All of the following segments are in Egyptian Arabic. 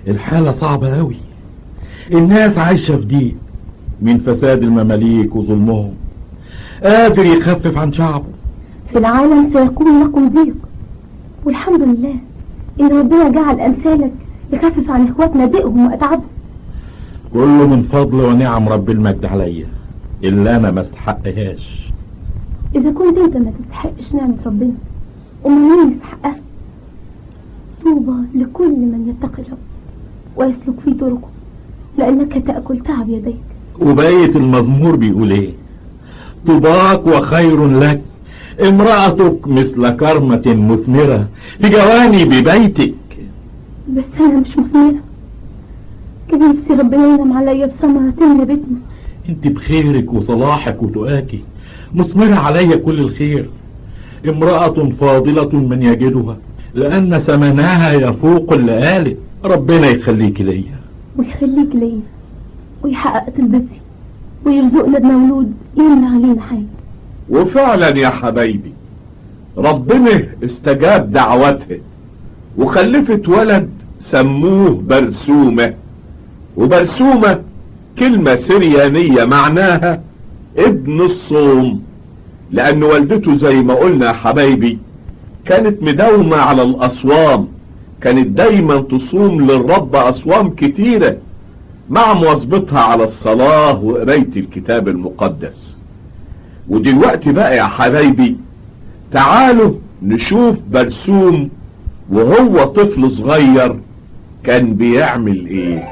الحالة صعبة قوي الناس عايشة في ضيق من فساد المماليك وظلمهم قادر يخفف عن شعبه في العالم سيكون لكم ضيق والحمد لله إن ربنا جعل أمثالك يخفف عن إخواتنا ضيقهم وأتعبهم كله من فضل ونعم رب المجد عليا اللي أنا ما استحقهاش إذا كنت أنت ما تستحقش نعمة ربنا أمال مين يستحقها طوبى لكل من يتقي الرب ويسلك في طرقه لأنك تأكل تعب يديك وبقية المزمور بيقول ايه طباك وخير لك امرأتك مثل كرمة مثمرة في جوانب بيتك بس أنا مش مثمرة كان نفسي ربنا ينعم عليا بثمرة تملى بيتنا انت بخيرك وصلاحك وتقاكي مثمرة عليا كل الخير امرأة فاضلة من يجدها لأن ثمنها يفوق اللآلئ ربنا يخليك ليا ويخليك ليا ويحقق طلبتي ويرزقنا بمولود يملى علينا حاجة وفعلا يا حبايبي ربنا استجاب دعوتها وخلفت ولد سموه برسومة وبرسومة كلمة سريانية معناها ابن الصوم لأن والدته زي ما قلنا يا حبايبي كانت مداومة على الأصوام كانت دايما تصوم للرب أصوام كتيرة مع مواظبتها على الصلاة وقراية الكتاب المقدس ودلوقتي بقى يا حبايبي تعالوا نشوف برسوم وهو طفل صغير كان بيعمل ايه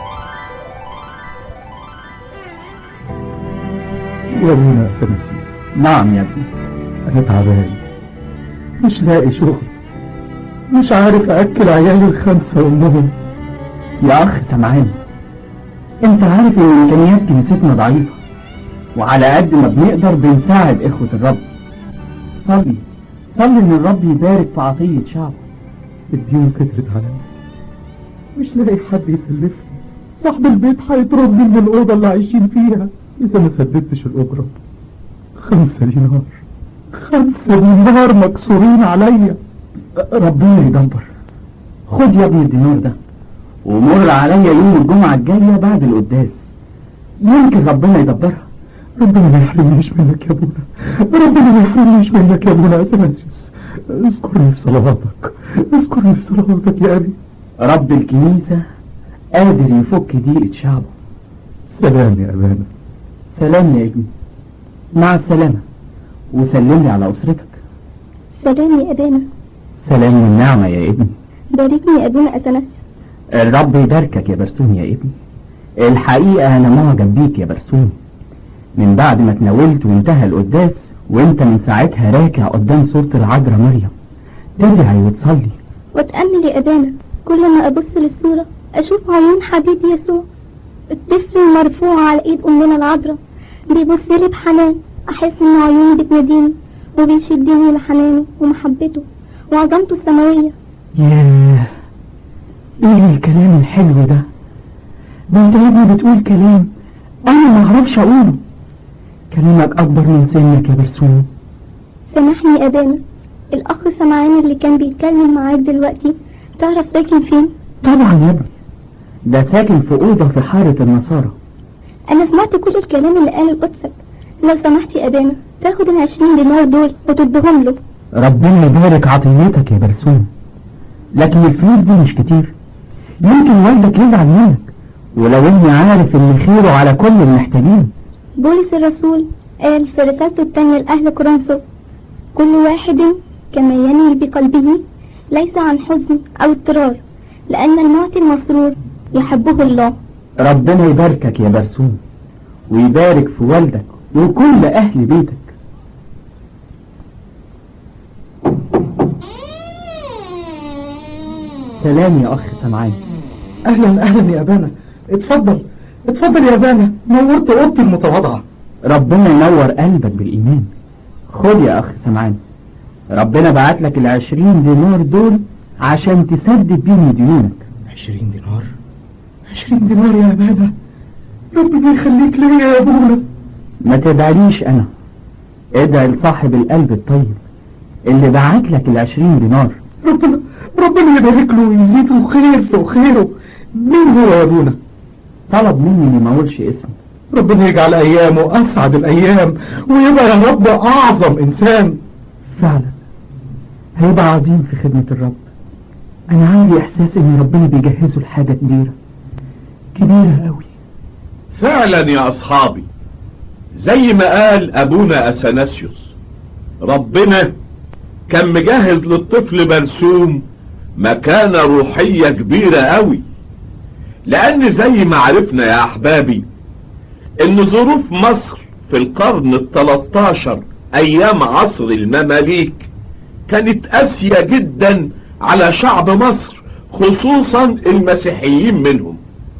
يا ابونا سمسيس نعم يا ابني انا تعبان مش لاقي شغل مش عارف اكل عيالي الخمسة امهم يا اخ سمعان انت عارف ان امكانيات كنيستنا ضعيفة وعلى قد ما بنقدر بنساعد اخوة الرب صلي صلي ان الرب يبارك في عطية شعبه الديون كترت عليا مش لاقي حد يسلفني صاحب البيت هيطردني من الأوضة اللي عايشين فيها إذا ما سددتش الأجرة خمسة دينار خمسة دينار مكسورين عليا ربنا يدبر خد يا ابني الدينار ده ومر عليا يوم الجمعة الجاية بعد القداس يمكن ربنا يدبرها ربنا ما يحرمنيش منك يا ابونا ربنا ما يحرمنيش منك يا ابونا اثناسيوس اذكرني في صلواتك اذكرني في صلواتك يا ابي رب الكنيسة قادر يفك ضيقة شعبه سلام يا ابانا سلام يا ابني مع السلامة وسلم لي على أسرتك سلام يا أبانا سلام والنعمة يا ابني باركني يا أبونا أثناسيوس الرب يباركك يا برسوم يا ابني الحقيقة أنا معجب بيك يا برسوم من بعد ما تناولت وانتهى القداس وانت من ساعتها راكع قدام صورة العذراء مريم تدعي وتصلي واتأمل يا أبانا كل ما أبص للصورة أشوف عيون حبيبي يسوع الطفل المرفوع على إيد أمنا العذراء بيبص لي بحنان أحس إن عيوني بتناديني وبيشدني لحنانه ومحبته وعظمته السماوية ياه ايه الكلام الحلو ده ده انت يا ابني بتقول كلام انا ما اعرفش اقوله كلامك اكبر من سنك يا برسوم سامحني يا أبانا الأخ سمعان اللي كان بيتكلم معاك دلوقتي تعرف ساكن فين؟ طبعا يا ابني ده ساكن في اوضه في حاره النصارى أنا سمعت كل الكلام اللي قاله قدسك لو سمحت يا أبانا تاخد العشرين دينار دول وتديهم له ربنا يبارك عطيتك يا برسوم لكن الفلوس دي مش كتير يمكن والدك يزعل منك ولو اني عارف ان خيره على كل المحتاجين بولس الرسول قال في رسالته التانية لأهل كورنثوس كل واحد كما ينوي بقلبه ليس عن حزن أو اضطرار لأن المعطي المسرور يحبه الله ربنا يباركك يا برسوم ويبارك في والدك وكل اهل بيتك سلام يا اخ سمعان اهلا اهلا يا ابانا اتفضل اتفضل يا ابانا نورت اوضتي المتواضعة ربنا ينور قلبك بالايمان خد يا اخ سمعان ربنا بعت لك العشرين دينار دول عشان تسدد بيهم ديونك عشرين دينار عشرين دينار يا ابانا ربنا يخليك ليا يا ابونا ما تدعيليش انا ادعي لصاحب القلب الطيب اللي بعت لك العشرين دينار ربنا ربنا يبارك له ويزيده خير في خيره مين هو يا ابونا طلب مني اني ما اقولش اسمه ربنا يجعل ايامه اسعد الايام ويبقى يا رب اعظم انسان فعلا هيبقى عظيم في خدمة الرب انا عندي احساس ان ربنا بيجهزه لحاجة كبيرة كبيرة قوي فعلا يا اصحابي زي ما قال ابونا اثناسيوس ربنا كان مجهز للطفل برسوم مكانة روحية كبيرة قوي لان زي ما عرفنا يا احبابي ان ظروف مصر في القرن التلتاشر ايام عصر المماليك كانت قاسية جدا على شعب مصر خصوصا المسيحيين منهم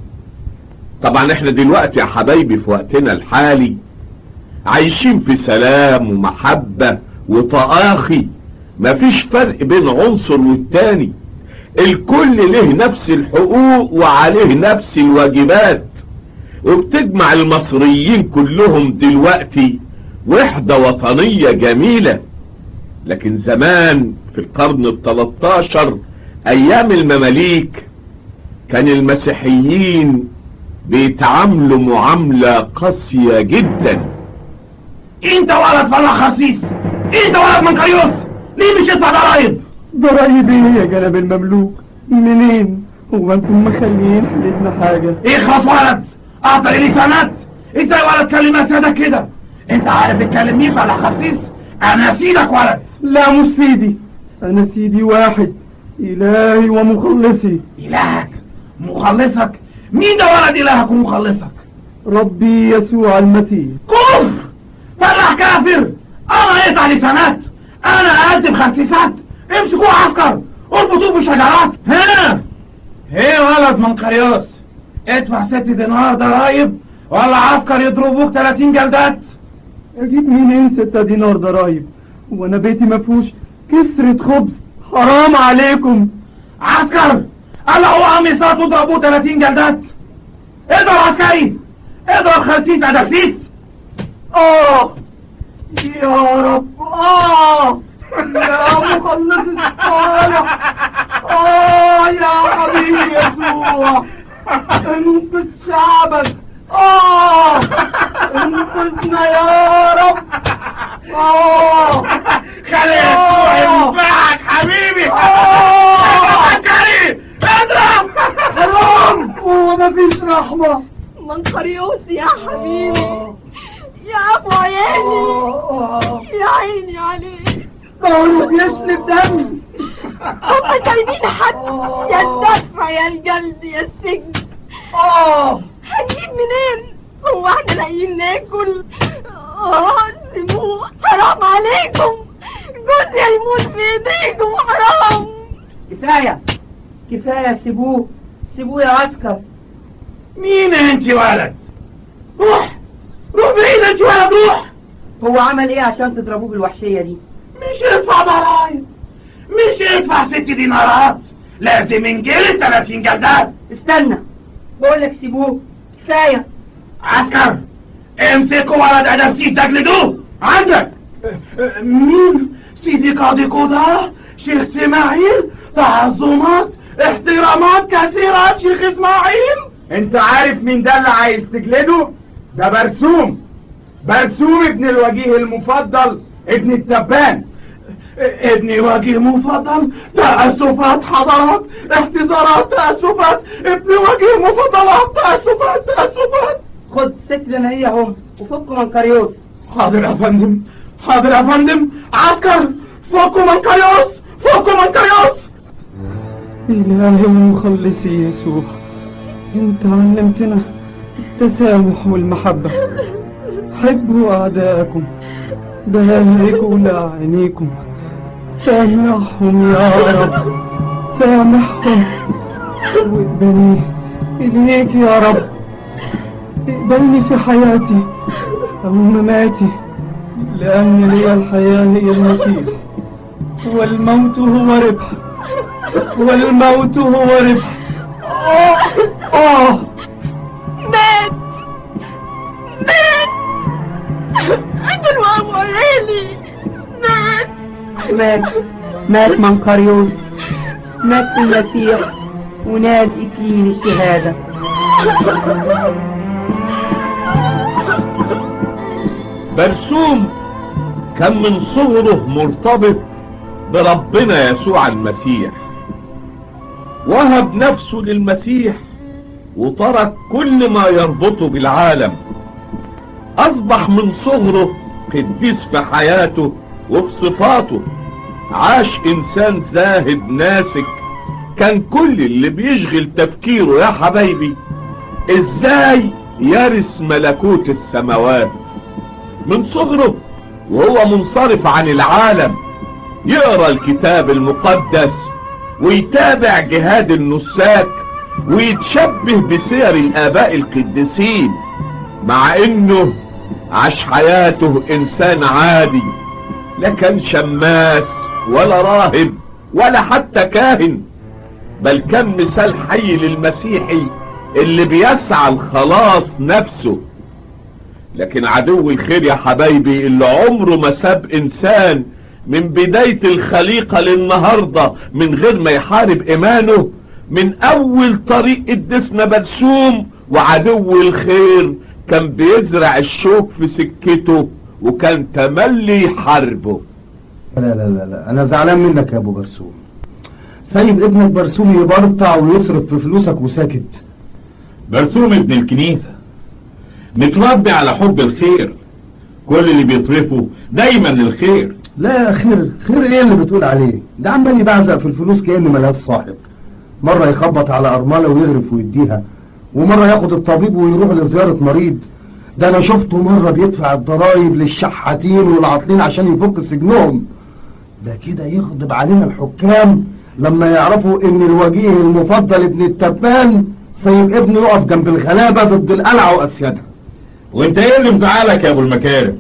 طبعا احنا دلوقتي يا حبايبي في وقتنا الحالي عايشين في سلام ومحبة وتآخي مفيش فرق بين عنصر والتاني الكل له نفس الحقوق وعليه نفس الواجبات وبتجمع المصريين كلهم دلوقتي وحدة وطنية جميلة لكن زمان في القرن التلتاشر ايام المماليك كان المسيحيين بيتعاملوا معاملة قاسية جدا انت ولد فلا خسيس انت ولد من كريوس ليه مش تدفع ضرايب ضرايب ايه يا جناب المملوك منين هو انتم مخليين حالتنا حاجة اخلص ولد اعطي لي سند ازاي ولد كلمة سيدك كده انت عارف تتكلم مين فلا خسيس انا سيدك ولد لا مش سيدي انا سيدي واحد الهي ومخلصي الهك مخلصك مين ده ولد الهك ومخلصك ربي يسوع المسيح كفر فرح كافر انا اقطع لسانات انا اقدم خسيسات امسكوه عسكر اربطوه بشجرات ها ايه ولد من قريوس ادفع ست دينار ضرايب ولا عسكر يضربوك 30 جلدات اجيب منين ستة دينار ضرايب وانا بيتي مفهوش كسرة خبز حرام عليكم عسكر قلعوا قميصات وضربوه 30 جلدات اضرب عسكري اضرب خسيس ادكسيس اه يا رب اه يا مخلص الصالح اه يا حبيبي يسوع انقذ شعبك اه انقذنا يا رب اه خلي يسوع ينفعك حبيبي عسكري اضرب حرام هو مفيش رحمة منقريوس يا حبيبي يا ابو عيالي يا عيني عليك قالوا بيشلب دمي هم جايبين حد يا الدفع يا الجلد يا السجن اه هنجيب منين هو احنا لاقيين ناكل اه سيبوه حرام عليكم جوزي هيموت في ايديكم حرام كفاية كفاية سيبوه سيبوه يا عسكر مين انت ولد روح روح بعيد انت ولد روح هو عمل ايه عشان تضربوه بالوحشية دي مش يدفع ضرايب مش يدفع ست دينارات لازم ينجلد 30 جلدات استنى بقولك سيبوه كفاية عسكر امسكوا ولد ادبسيس تجلدوه عندك مين سيدي قاضي قضاء شيخ اسماعيل تعظمات احترامات كثيرة شيخ اسماعيل انت عارف مين ده اللي عايز تجلده ده برسوم برسوم ابن الوجيه المفضل ابن التبان ابني وجه مفضل تأسفات حضرات احتضارات تأسفات ابني وجه مفضلات تأسفات تأسفات خد ست دنانية هم وفكوا من كريوس حاضر يا فندم حاضر يا فندم عسكر فكوا من كيوس فكوا من كيوس إلهي ومخلصي يسوع أنت علمتنا التسامح والمحبة حبوا أعداءكم باركوا لأعينيكم سامحهم يا رب سامحهم واقبلني إليك يا رب اقبلني في حياتي أو مماتي لأن لي الحياة هي المسيح والموت هو ربح والموت هو ربح آه آه مات مات قتلوا ابو عيالي مات مات مات من كريوس مات في المسيح ونال إكليل الشهادة برسوم كان من صغره مرتبط بربنا يسوع المسيح وهب نفسه للمسيح وترك كل ما يربطه بالعالم اصبح من صغره قديس في حياته وفي صفاته عاش انسان زاهد ناسك كان كل اللي بيشغل تفكيره يا حبايبي ازاي يرث ملكوت السماوات من صغره وهو منصرف عن العالم يقرا الكتاب المقدس ويتابع جهاد النساك ويتشبه بسير الاباء القديسين مع انه عاش حياته انسان عادي لا كان شماس ولا راهب ولا حتى كاهن بل كان مثال حي للمسيحي اللي بيسعى لخلاص نفسه لكن عدو الخير يا حبايبي اللي عمره ما ساب انسان من بداية الخليقة للنهاردة من غير ما يحارب ايمانه من اول طريق قدسنا برسوم وعدو الخير كان بيزرع الشوك في سكته وكان تملي يحاربه لا لا لا لا انا زعلان منك يا ابو برسوم سايب ابنك برسوم يبرطع ويصرف في فلوسك وساكت برسوم ابن الكنيسة متربي على حب الخير كل اللي بيصرفه دايما للخير لا خير خير ايه اللي بتقول عليه ده عمال يبعزق في الفلوس كأنه ملهاش صاحب مرة يخبط على أرملة ويغرف ويديها ومرة ياخد الطبيب ويروح لزيارة مريض ده انا شفته مرة بيدفع الضرايب للشحاتين والعاطلين عشان يفك سجنهم ده كده يغضب علينا الحكام لما يعرفوا ان الوجيه المفضل ابن التبان سايب ابنه يقف جنب الغلابة ضد القلعة واسيادها وانت ايه اللي مزعلك يا ابو المكارم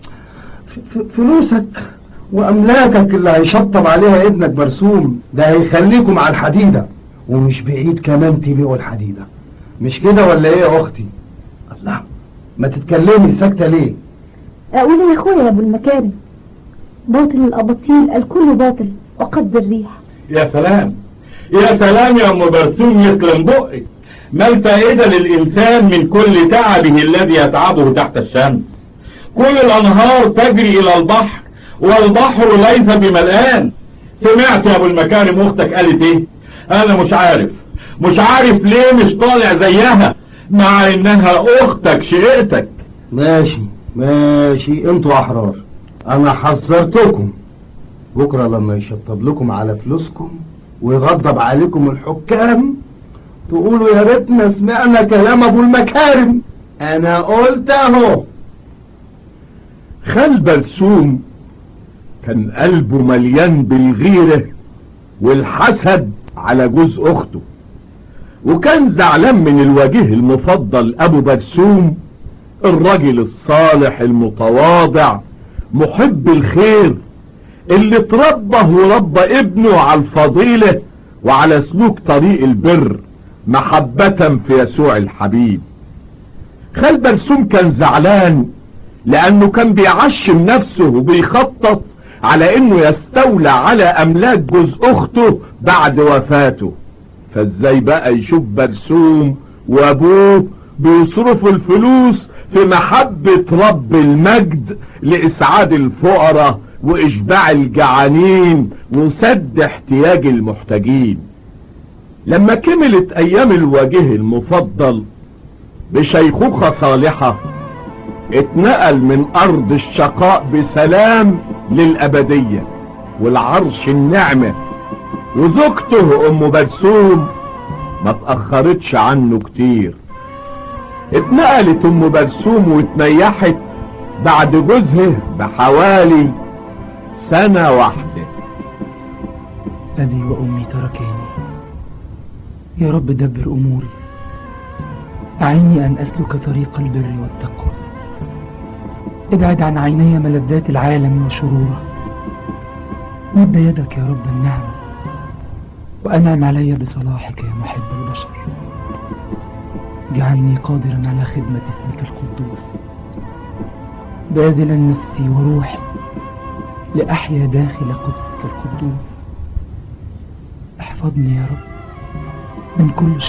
ف- فلوسك واملاكك اللي هيشطب عليها ابنك برسوم ده هيخليكم على الحديدة ومش بعيد كمان تبيعوا الحديدة مش كده ولا ايه يا اختي الله ما تتكلمي ساكتة ليه اقول يا اخويا يا ابو المكارم باطل الاباطيل الكل باطل وقد الريح يا سلام يا سلام يا ام برسوم يسلم بقك ما الفائدة للإنسان من كل تعبه الذي يتعبه تحت الشمس كل الأنهار تجري إلى البحر والبحر ليس بملآن سمعت يا أبو المكارم أختك قالت إيه أنا مش عارف مش عارف ليه مش طالع زيها مع إنها أختك شقتك ماشي ماشي انتوا احرار انا حذرتكم بكرة لما يشطب لكم على فلوسكم ويغضب عليكم الحكام تقولوا يا ريتنا سمعنا كلام ابو المكارم انا قلت اهو خال برسوم كان قلبه مليان بالغيرة والحسد على جوز اخته وكان زعلان من الوجيه المفضل ابو برسوم الرجل الصالح المتواضع محب الخير اللي تربى وربى ابنه على الفضيلة وعلى سلوك طريق البر محبة في يسوع الحبيب خال برسوم كان زعلان لانه كان بيعشم نفسه وبيخطط على انه يستولى على املاك جوز اخته بعد وفاته فازاي بقى يشوف برسوم وابوه بيصرفوا الفلوس في محبة رب المجد لاسعاد الفقراء واشباع الجعانين وسد احتياج المحتاجين لما كملت ايام الوجيه المفضل بشيخوخة صالحة اتنقل من ارض الشقاء بسلام للابدية والعرش النعمة وزوجته ام برسوم ما تأخرتش عنه كتير اتنقلت ام برسوم واتنيحت بعد جوزها بحوالي سنة واحدة أبي وأمي تركاني يا رب دبر أموري أعني أن أسلك طريق البر والتقوى ابعد عن عيني ملذات العالم وشروره مد يدك يا رب النعمة وأنعم علي بصلاحك يا محب البشر جعلني قادرا على خدمة اسمك القدوس باذلا نفسي وروحي لأحيا داخل قدسك القدوس احفظني يا رب من كل شر